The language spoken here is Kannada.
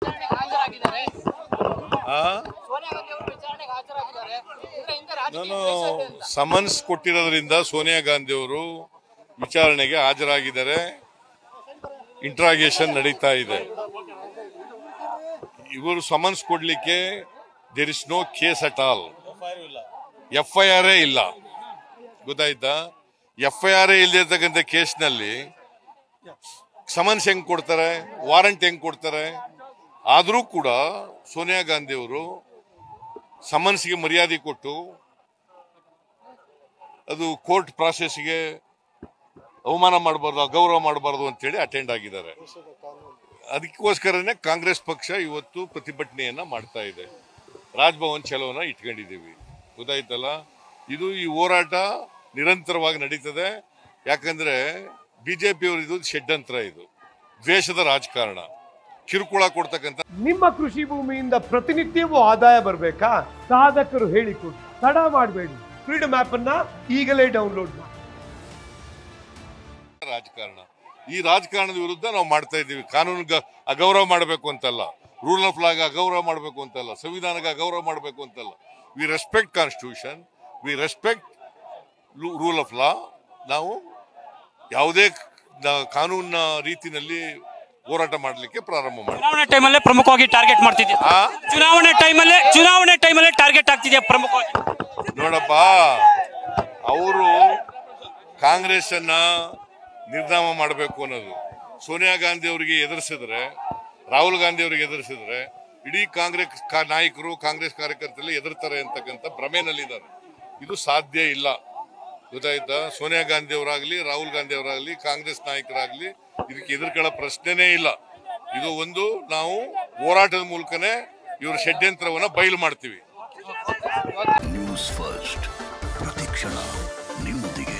ವಿಚಾರಣೆಗೆ ಹಾಜರಾಗಿದ್ದಾರೆ ಆ? ಸೋನಿಯಾ ಗಾಂಧಿ ಅವರು ವಿಚಾರಣೆಗೆ ಹಾಜರಾಗಿದ್ದಾರೆ ಇದರ ಹಿಂದೆ ರಾಜಕೀಯ ನಾನು ಉದ್ದೇಶ ಇದೆ ಅಂತ. ಸಮನ್ಸ್ ಕೊಟ್ಟಿರೋದ್ರಿಂದ ಸೋನಿಯಾ ಗಾಂಧಿ ಅವರು ವಿಚಾರಣೆಗೆ ಹಾಜರಾಗಿದ್ದಾರೆ ಇಂಟ್ರಾಗೇಷನ್ ನಡೀತಾ ಇದೆ ಇವರು ಸಮನ್ಸ್ ಕೊಡ್ಲಿಕ್ಕೆ there is no case at all F I R ಇಲ್ಲ ಗೊತ್ತಾಯ್ತಾ ಎಫ್ ಐ ಆರ್ ಇಲ್ಲದಿರ್ತಕ್ಕಂಥ ಕೇಸ್ನಲ್ಲಿ ಸಮನ್ಸ್ ಹೆಂಗ್ ಕೊಡ್ತಾರೆ ವಾರಂಟ್ ಹೆಂಗ್ ಕೊಡ್ತಾರೆ ಆದರೂ ಕೂಡ ಸೋನಿಯಾ ಗಾಂಧಿ ಅವರು ಸಮನ್ಸ್ಗೆ ಮರ್ಯಾದೆ ಕೊಟ್ಟು ಅದು ಕೋರ್ಟ್ ಪ್ರಾಸೆಸ್ಗೆ ಅವಮಾನ ಮಾಡಬಾರ್ದು ಅಗೌರವ ಮಾಡಬಾರ್ದು ಅಂತೇಳಿ ಅಟೆಂಡ್ ಆಗಿದ್ದಾರೆ ಅದಕ್ಕೋಸ್ಕರನೇ ಕಾಂಗ್ರೆಸ್ ಪಕ್ಷ ಇವತ್ತು ಪ್ರತಿಭಟನೆಯನ್ನ ಮಾಡ್ತಾ ಇದೆ ರಾಜ್ಭವನ್ ಚಲೋನ ಇಟ್ಕೊಂಡಿದ್ದೀವಿ ಗೊತ್ತಾಯ್ತಲ್ಲ ಇದು ಈ ಹೋರಾಟ ನಿರಂತರವಾಗಿ ನಡೀತದೆ ಯಾಕಂದ್ರೆ ಬಿಜೆಪಿಯವರು ಇದು ಷಡ್ಯಂತ್ರ ಇದು ದ್ವೇಷದ ರಾಜಕಾರಣ ಕಿರುಕುಳ ಕೊಡ್ತಕ್ಕಂಥ ನಿಮ್ಮ ಕೃಷಿ ಭೂಮಿಯಿಂದ ಪ್ರತಿನಿತ್ಯವೂ ಆದಾಯ ಬರಬೇಕಾ ಸಾಧಕರು ಹೇಳಿಕೊಡಿ ತಡ ಮಾಡಬೇಡಿ ಫ್ರೀಡಮ್ ಆಪ್ ಅನ್ನ ಈಗಲೇ ಡೌನ್ಲೋಡ್ ಮಾಡಿ ರಾಜಕಾರಣ ಈ ರಾಜಕಾರಣದ ವಿರುದ್ಧ ನಾವು ಮಾಡ್ತಾ ಇದ್ದೀವಿ ಕಾನೂನಿಗೆ ಅಗೌರವ ಮಾಡಬೇಕು ಅಂತಲ್ಲ ರೂಲ್ ಆಫ್ ಲಾಗೆ ಅಗೌರವ ಮಾಡಬೇಕು ಅಂತಲ್ಲ ಸಂವಿಧಾನಕ್ಕೆ ಅಗೌರವ ಮಾಡಬೇಕು ಅಂತಲ್ಲ we respect constitution we respect rule of law ನಾವು ಯಾವುದೇ ಕ- ಕಾನೂನಿನ ರೀತಿನಲ್ಲಿ ಹೋರಾಟ ಮಾಡಲಿಕ್ಕೆ ಪ್ರಾರಂಭ ಮಾಡಿ ಚುನಾವಣೆ ಟೈಮಲ್ಲೇ ಪ್ರಮುಖವಾಗಿ ಟಾರ್ಗೆಟ್ ಮಾಡ್ತಿದ್ದೆ ಆ ಚುನಾವಣೆ ಟೈಮಲ್ಲೇ ಚುನಾವಣೆ ಟೈಮಲ್ಲೇ ಟಾರ್ಗೆಟ್ ಆಗ್ತಿದೆ ಪ್ರಮುಖವಾಗಿ ನೋಡಪ್ಪ ಅವರು ಕಾಂಗ್ರೆಸ್ ಅನ್ನ ನಿರ್ನಾಮ ಮಾಡಬೇಕು ಅನ್ನೋದು ಸೋನಿಯಾ ಗಾಂಧಿ ಅವರಿಗೆ ಎದುರಿಸಿದ್ರೆ ರಾಹುಲ್ ಗಾಂಧಿ ಅವರಿಗೆ ಎದುರಿಸಿದ್ರೆ ಇಡೀ ಕಾಂಗ್ರೆಸ್ ಕಾ- ನಾಯಕರು ಕಾಂಗ್ರೆಸ್ ಕಾರ್ಯಕರ್ತರು ಎದುರ್ತಾರೆ ಅಂತಕ್ಕಂಥ ಭ್ರಮೆನಲ್ಲಿದ್ದಾರೆ ಇದು ಸಾಧ್ಯ ಇಲ್ಲ ಗೊತ್ತಾಯ್ತಾ ಸೋನಿಯಾ ಗಾಂಧಿ ಅವರಾಗ್ಲಿ ರಾಹುಲ್ ಗಾಂಧಿ ಅವರಾಗ್ಲಿ ಕಾಂಗ್ರೆಸ್ ನಾಯಕರಾಗ್ಲಿ ಇದಕ್ಕೆ ಎದುರ್ಕೊಳ್ಳೋ ಪ್ರಶ್ನೆನೇ ಇಲ್ಲ ಇದು ಒಂದು ನಾವು ಹೋರಾಟದ ಮೂಲಕನೇ ಇವ್ರ ಷಡ್ಯಂತ್ರವನ್ನ ಬಯಲು ಮಾಡ್ತೀವಿ ನ್ಯೂಸ್ ಫಸ್ಟ್ ಪ್ರತಿಕ್ಷಣ ನಿಮ್ಮೊಂದಿಗೆ